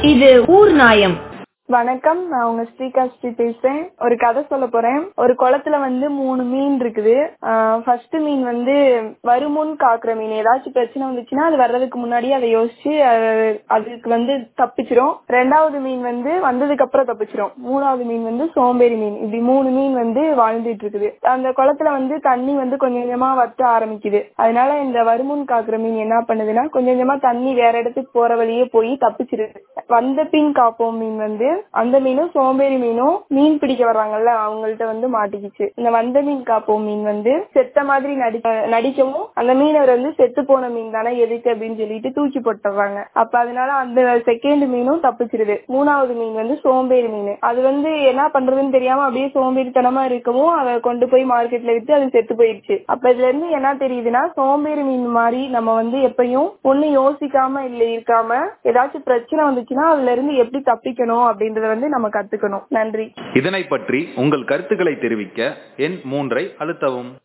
இது ஊர் நாயம் வணக்கம் நான் உங்க ஸ்ரீகாஸ்ரீ பேசுறேன் ஒரு கதை சொல்ல போறேன் ஒரு குளத்துல வந்து மூணு மீன் இருக்குது ஃபர்ஸ்ட் மீன் வந்து வருமுன் காக்குற மீன் ஏதாச்சும் பிரச்சனை வந்துச்சுன்னா அது வர்றதுக்கு முன்னாடியே அதை யோசிச்சு அது- அதுக்கு வந்து தப்பிச்சிரும் ரெண்டாவது மீன் வந்து வந்ததுக்கு அப்புறம் தப்பிச்சிரும் மூணாவது மீன் வந்து சோம்பேறி மீன் இப்படி மூணு மீன் வந்து வாழ்ந்துட்டு இருக்குது அந்த குளத்துல வந்து தண்ணி வந்து கொஞ்சம் கொஞ்சமா வத்த ஆரம்பிக்குது அதனால இந்த வருமுன் காக்குற மீன் என்ன பண்ணுதுன்னா கொஞ்சம் கொஞ்சமா தண்ணி வேற இடத்துக்கு போற வழியே போய் தப்பிச்சிருது வந்த பின் காப்போம் மீன் வந்து அந்த மீனும் சோம்பேறி மீனும் மீன் பிடிக்க வர்றாங்கல்ல அவங்கள்ட்ட வந்து மாட்டிக்கிச்சு இந்த வந்த மீன் காப்போம் மீன் வந்து செத்த மாதிரி நடி நடிக்கவும் அந்த மீனவர் வந்து செத்து போன மீன் தானே எதுக்கு அப்படின்னு சொல்லிட்டு தூக்கி போட்டுறாங்க அப்ப அதனால அந்த செகண்ட் மீனும் தப்பிச்சிருது மூணாவது மீன் வந்து சோம்பேறி மீன் அது வந்து என்ன பண்றதுன்னு தெரியாம அப்படியே சோம்பேறித்தனமா இருக்கவும் அதை கொண்டு போய் மார்க்கெட்ல வித்து அது செத்து போயிடுச்சு அப்ப இதுல இருந்து என்ன தெரியுதுன்னா சோம்பேறி மீன் மாதிரி நம்ம வந்து எப்பயும் ஒண்ணு யோசிக்காம இல்ல இருக்காம ஏதாச்சும் பிரச்சனை வந்துச்சுன்னா அதுல இருந்து எப்படி தப்பிக்கணும் அப்படின்றத வந்து நம்ம கத்துக்கணும் நன்றி இதனை பற்றி உங்கள் கருத்துக்களை தெரிவிக்க எண் மூன்றை அழுத்தவும்